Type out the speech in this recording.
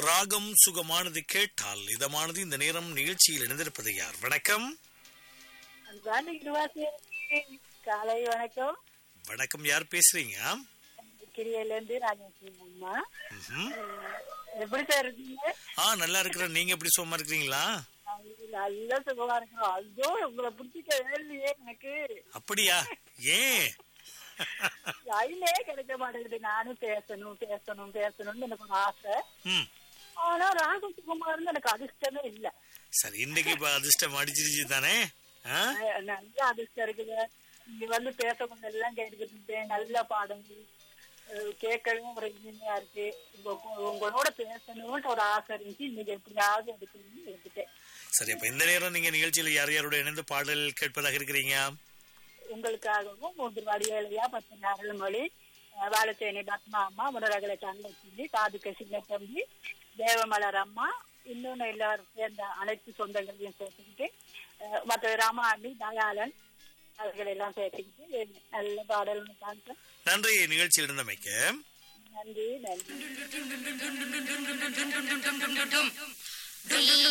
ராகம் சுகமானது கேட்டால் இதமானது இந்த நேரம் நிகழ்ச்சியில் இணைந்திருப்பது யார் வணக்கம் அன்பான இருவாசியருக்கு காலை வணக்கம் வணக்கம் யார் பேசுறீங்க கிரியில இருந்து ராஜேஸ்வரி அம்மா ம்ஹும். அஹ், எப்படி சார் இருக்கீங்க ஆ நல்லா இருக்கிறேன் நீங்க எப்படி சும்மா இருக்கிறீங்களா நல்ல சுகமா இருக்கிறோம் ஐயோ உங்களை பிடிச்சிக்க இல்லையே எனக்கு அப்படியா ஏன் லைனே கிடைக்க மாட்டேங்குது நானும் பேசணும் பேசணும் பேசணும்னு எனக்கு ஒரு ஆசை ம் ஆனா ராகசுகுமார்னு எனக்கு அதிர்ஷ்டமே இல்ல சரி இன்னைக்கு இப்ப அதிர்ஷ்டம் அடிச்சிருச்சு தானே ஆ? அஹ், நல்ல அதிர்ஷ்டம் இருக்குது இங்க வந்து பேசக்கூடிய எல்லாம் கேட்டுக்கிட்டு நல்ல பாடங்கள் அஹ், கேட்கவும் ஒரு இனிமையா இருக்கு உங்க- உங்களோட பேசணும்னு ஒரு ஆசை இருந்துச்சு இன்னைக்கு எப்படியாவது எடுக்கணும்னு எடுத்துட்டேன் சரி அப்ப இந்த நேரம் நீங்க நிகழ்ச்சியில யார் யாரோட இணைந்து பாடல் கேட்பதாக இருக்கிறீங்க உங்களுக்காகவும் மூன்று வடிவேலையா பத்து அருள்மொழி அஹ், வாழைச்சேனை பத்மா அம்மா முனரகலை தங்கச்சி காதுக்க சின்ன தம்பி தேவமலர் அம்மா இன்னொன்னு எல்லாரும் சேர்ந்த அனைத்து சொந்தங்களையும் சேர்த்துக்கிட்டு அஹ், மற்ற ராமாண்டி தயாளன் அவர்கள் எல்லாம் சேர்த்துக்கிட்டு நல்ல பாடல் தாங்க நன்றி நிகழ்ச்சியில் இருந்தமைக்க நன்றி நன்றி